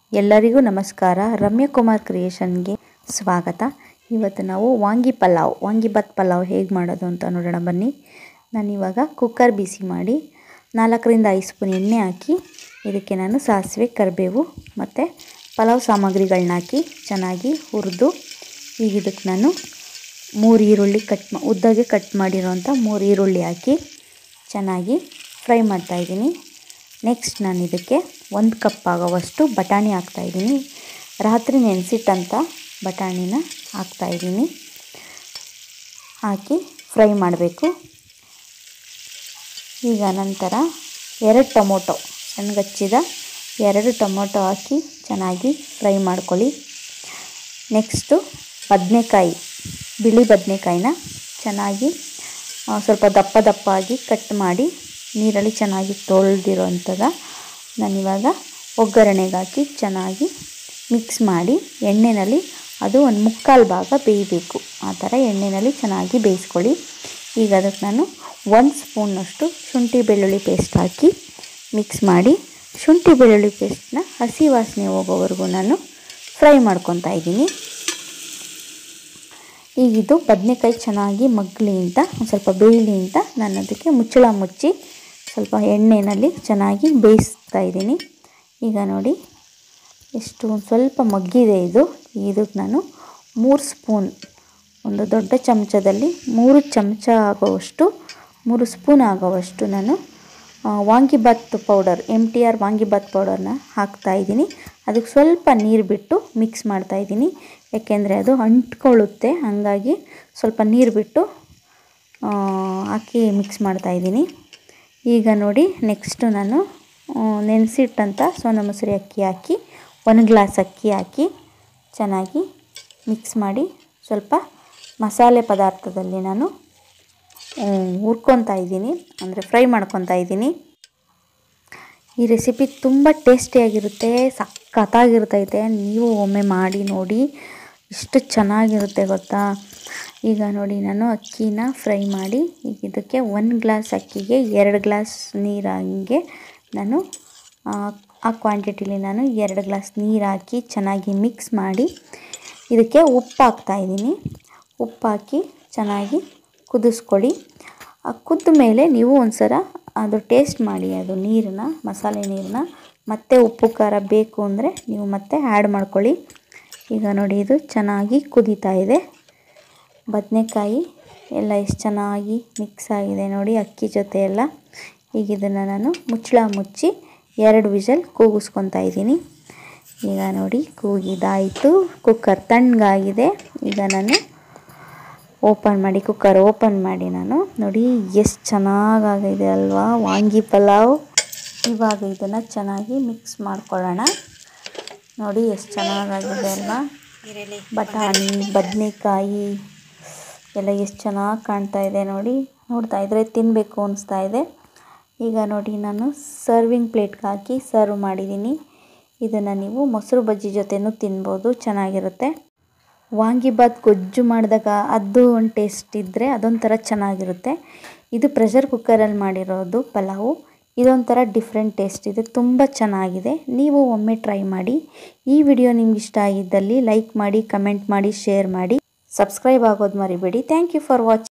ಎಲ್ಲರಿಗೂ ನಮಸ್ಕಾರ ರಮ್ಯಕುಮಾರ್ ಕ್ರಿಯೇಷನ್ಗೆ ಸ್ವಾಗತ ಇವತ್ತು ನಾವು ವಾಂಗಿ ಪಲಾವ್ ವಾಂಗಿಬಾತ್ ಪಲಾವ್ ಹೇಗೆ ಮಾಡೋದು ಅಂತ ನೋಡೋಣ ಬನ್ನಿ ನಾನಿವಾಗ ಕುಕ್ಕರ್ ಬಿಸಿ ಮಾಡಿ ನಾಲ್ಕರಿಂದ ಐದು ಸ್ಪೂನ್ ಎಣ್ಣೆ ಹಾಕಿ ಇದಕ್ಕೆ ನಾನು ಸಾಸಿವೆ ಕರಿಬೇವು ಮತ್ತು ಪಲಾವ್ ಸಾಮಗ್ರಿಗಳನ್ನ ಹಾಕಿ ಚೆನ್ನಾಗಿ ಹುರಿದು ಈಗ ಇದಕ್ಕೆ ನಾನು ಮೂರು ಈರುಳ್ಳಿ ಕಟ್ ಮಾ ಉದ್ದಾಗೆ ಕಟ್ ಮಾಡಿರೋಂಥ ಮೂರು ಈರುಳ್ಳಿ ಹಾಕಿ ಚೆನ್ನಾಗಿ ಫ್ರೈ ಮಾಡ್ತಾಯಿದ್ದೀನಿ ನೆಕ್ಸ್ಟ್ ನಾನು ಇದಕ್ಕೆ ಒಂದು ಕಪ್ ಆಗೋವಷ್ಟು ಬಟಾಣಿ ಹಾಕ್ತಾಯಿದ್ದೀನಿ ರಾತ್ರಿ ನೆನೆಸಿಟ್ಟಂಥ ಬಟಾಣಿನ ಹಾಕ್ತಾಯಿದ್ದೀನಿ ಹಾಕಿ ಫ್ರೈ ಮಾಡಬೇಕು ಈಗ ನಂತರ ಎರಡು ಟೊಮೊಟೊ ಸಣ್ಣಗಚ್ಚಿದ ಎರಡು ಟೊಮೊಟೊ ಹಾಕಿ ಚೆನ್ನಾಗಿ ಫ್ರೈ ಮಾಡ್ಕೊಳ್ಳಿ ನೆಕ್ಸ್ಟು ಬದನೆಕಾಯಿ ಬಿಳಿ ಬದನೆಕಾಯಿನ ಚೆನ್ನಾಗಿ ಸ್ವಲ್ಪ ದಪ್ಪ ದಪ್ಪ ಆಗಿ ಕಟ್ ಮಾಡಿ ನೀರಲ್ಲಿ ಚೆನ್ನಾಗಿ ತೊಳೆದಿರೋ ಅಂಥದ್ದು ನಾನಿವಾಗ ಒಗ್ಗರಣೆಗೆ ಹಾಕಿ ಚೆನ್ನಾಗಿ ಮಿಕ್ಸ್ ಮಾಡಿ ಎಣ್ಣೆಯಲ್ಲಿ ಅದು ಒಂದು ಮುಕ್ಕಾಲು ಭಾಗ ಬೇಯಬೇಕು ಆ ಥರ ಎಣ್ಣೆಯಲ್ಲಿ ಚೆನ್ನಾಗಿ ಬೇಯಿಸ್ಕೊಳ್ಳಿ ಈಗ ಅದಕ್ಕೆ ನಾನು ಒಂದು ಸ್ಪೂನ್ನಷ್ಟು ಶುಂಠಿ ಬೆಳ್ಳುಳ್ಳಿ ಪೇಸ್ಟ್ ಹಾಕಿ ಮಿಕ್ಸ್ ಮಾಡಿ ಶುಂಠಿ ಬೆಳ್ಳುಳ್ಳಿ ಪೇಸ್ಟ್ನ ಹಸಿ ವಾಸನೆ ಹೋಗೋವರೆಗೂ ನಾನು ಫ್ರೈ ಮಾಡ್ಕೊತಾ ಇದ್ದೀನಿ ಈಗ ಇದು ಬದನೆಕಾಯಿ ಚೆನ್ನಾಗಿ ಮಗ್ಲಿ ಅಂತ ಒಂದು ಸ್ವಲ್ಪ ಬೇಯಲಿ ಅಂತ ನಾನು ಅದಕ್ಕೆ ಮುಚ್ಚಳ ಮುಚ್ಚಿ ಸ್ವಲ್ಪ ಎಣ್ಣೆಯಲ್ಲಿ ಚೆನ್ನಾಗಿ ಬೇಯಿಸ್ತಾ ಇದ್ದೀನಿ ಈಗ ನೋಡಿ ಎಷ್ಟು ಒಂದು ಸ್ವಲ್ಪ ಮಗ್ಗಿದೆ ಇದು ಇದಕ್ಕೆ ನಾನು ಮೂರು ಸ್ಪೂನ್ ಒಂದು ದೊಡ್ಡ ಚಮಚದಲ್ಲಿ ಮೂರು ಚಮಚ ಆಗೋವಷ್ಟು ಮೂರು ಸ್ಪೂನ್ ಆಗೋವಷ್ಟು ನಾನು vangibath powder M T R vangibath ಪೌಡರ್ನ ಹಾಕ್ತಾಯಿದ್ದೀನಿ ಅದಕ್ಕೆ ಸ್ವಲ್ಪ ನೀರು ಬಿಟ್ಟು ಮಿಕ್ಸ್ ಮಾಡ್ತಾಯಿದ್ದೀನಿ ಯಾಕೆಂದರೆ ಅದು ಅಂಟ್ಕೊಳ್ಳುತ್ತೆ ಹಾಗಾಗಿ ಸ್ವಲ್ಪ ನೀರು ಬಿಟ್ಟು ಹಾಕಿ ಮಿಕ್ಸ್ ಮಾಡ್ತಾಯಿದ್ದೀನಿ ಈಗ ನೋಡಿ ನೆಕ್ಸ್ಟು ನಾನು ನೆನೆಸಿಟ್ಟಂಥ ಸೋನಾ ಮಸೂರಿ ಅಕ್ಕಿ ಹಾಕಿ ಒಂದು ಗ್ಲಾಸ್ ಅಕ್ಕಿ ಹಾಕಿ ಚೆನ್ನಾಗಿ ಮಿಕ್ಸ್ ಮಾಡಿ ಸ್ವಲ್ಪ ಮಸಾಲೆ ಪದಾರ್ಥದಲ್ಲಿ ನಾನು ಹುರ್ಕೊತಾ ಇದ್ದೀನಿ ಅಂದರೆ ಫ್ರೈ ಮಾಡ್ಕೊತಾ ಇದ್ದೀನಿ ಈ ರೆಸಿಪಿ ತುಂಬ ಟೇಸ್ಟಿಯಾಗಿರುತ್ತೆ ಸಖತ್ತಾಗಿರ್ತೈತೆ ನೀವು ಒಮ್ಮೆ ಮಾಡಿ ನೋಡಿ ಎಷ್ಟು ಚೆನ್ನಾಗಿರುತ್ತೆ ಗೊತ್ತಾ ಈಗ ನೋಡಿ ನಾನು ಅಕ್ಕಿನ ಫ್ರೈ ಮಾಡಿ ಈಗ ಇದಕ್ಕೆ ಒಂದು ಗ್ಲಾಸ್ ಅಕ್ಕಿಗೆ ಎರಡು ಗ್ಲಾಸ್ ನೀರು ಹಂಗೆ ನಾನು ಆ ಕ್ವಾಂಟಿಟಿಲಿ ನಾನು ಎರಡು ಗ್ಲಾಸ್ ನೀರು ಹಾಕಿ ಚೆನ್ನಾಗಿ ಮಿಕ್ಸ್ ಮಾಡಿ ಇದಕ್ಕೆ ಉಪ್ಪು ಹಾಕ್ತಾಯಿದ್ದೀನಿ ಉಪ್ಪು ಹಾಕಿ ಚೆನ್ನಾಗಿ ಕುದಿಸ್ಕೊಳ್ಳಿ ಆ ಕುದ್ದ ಮೇಲೆ ನೀವು ಒಂದು ಸಲ ಅದು ಟೇಸ್ಟ್ ಮಾಡಿ ಅದು ನೀರನ್ನ ಮಸಾಲೆ ನೀರನ್ನ ಮತ್ತೆ ಉಪ್ಪು ಖಾರ ಬೇಕು ಅಂದರೆ ನೀವು ಮತ್ತೆ ಆ್ಯಡ್ ಮಾಡ್ಕೊಳ್ಳಿ ಈಗ ನೋಡಿ ಇದು ಚೆನ್ನಾಗಿ ಕುದೀತಾ ಇದೆ ಬದನೆಕಾಯಿ ಎಲ್ಲ ಎಷ್ಟು ಚೆನ್ನಾಗಿ ಮಿಕ್ಸ್ ಆಗಿದೆ ನೋಡಿ ಅಕ್ಕಿ ಜೊತೆ ಎಲ್ಲ ಈಗ ಇದನ್ನು ನಾನು ಮುಚ್ಚಳ ಮುಚ್ಚಿ ಎರಡು ವಿಷಲ್ ಕೂಗಿಸ್ಕೊತಾ ಇದ್ದೀನಿ ಈಗ ನೋಡಿ ಕೂಗಿದಾಯಿತು ಕುಕ್ಕರ್ ತಣ್ಣಗಾಗಿದೆ ಈಗ ನಾನು ಓಪನ್ ಮಾಡಿ ಕುಕ್ಕರ್ ಓಪನ್ ಮಾಡಿ ನಾನು ನೋಡಿ ಎಷ್ಟು ಚೆನ್ನಾಗಾಗಿದೆ ಅಲ್ವಾ ವಾಂಗಿ ಪಲಾವ್ ಇವಾಗ ಇದನ್ನು ಚೆನ್ನಾಗಿ ಮಿಕ್ಸ್ ಮಾಡ್ಕೊಳ್ಳೋಣ ನೋಡಿ ಎಷ್ಟು ಚೆನ್ನಾಗಾಗಿದೆ ಅಲ್ವಾ ಬಟಾಣಿ ಬದನೆಕಾಯಿ ಎಲ್ಲ ಎಷ್ಟು ಚೆನ್ನಾಗಿ ಕಾಣ್ತಾ ಇದೆ ನೋಡಿ ನೋಡ್ತಾ ಇದ್ದರೆ ತಿನ್ನಬೇಕು ಅನಿಸ್ತಾ ಇದೆ ಈಗ ನೋಡಿ ನಾನು ಸರ್ವಿಂಗ್ ಪ್ಲೇಟ್ಗೆ ಹಾಕಿ ಸರ್ವ್ ಮಾಡಿದ್ದೀನಿ ಇದನ್ನು ನೀವು ಮೊಸರು ಬಜ್ಜಿ ಜೊತೆನೂ ತಿನ್ಬೋದು ಚೆನ್ನಾಗಿರುತ್ತೆ ವಾಂಗಿಬಾತ್ ಗೊಜ್ಜು ಮಾಡಿದಾಗ ಅದು ಒಂದು ಟೇಸ್ಟ್ ಇದ್ದರೆ ಅದೊಂಥರ ಚೆನ್ನಾಗಿರುತ್ತೆ ಇದು ಪ್ರೆಷರ್ ಕುಕ್ಕರಲ್ಲಿ ಮಾಡಿರೋದು ಪಲಾವು ಇದೊಂಥರ ಡಿಫ್ರೆಂಟ್ ಟೇಸ್ಟ್ ಇದೆ ತುಂಬ ಚೆನ್ನಾಗಿದೆ ನೀವು ಒಮ್ಮೆ ಟ್ರೈ ಮಾಡಿ ಈ ವಿಡಿಯೋ ನಿಮ್ಗೆ ಇಷ್ಟ ಆಗಿದ್ದಲ್ಲಿ ಲೈಕ್ ಮಾಡಿ ಕಮೆಂಟ್ ಮಾಡಿ ಶೇರ್ ಮಾಡಿ ಸಬ್ಸ್ಕ್ರೈಬ್ ಆಗೋದು ಮರಿಬೇಡಿ ಥ್ಯಾಂಕ್ ಯು ಫಾರ್ ವಾಚಿಂಗ್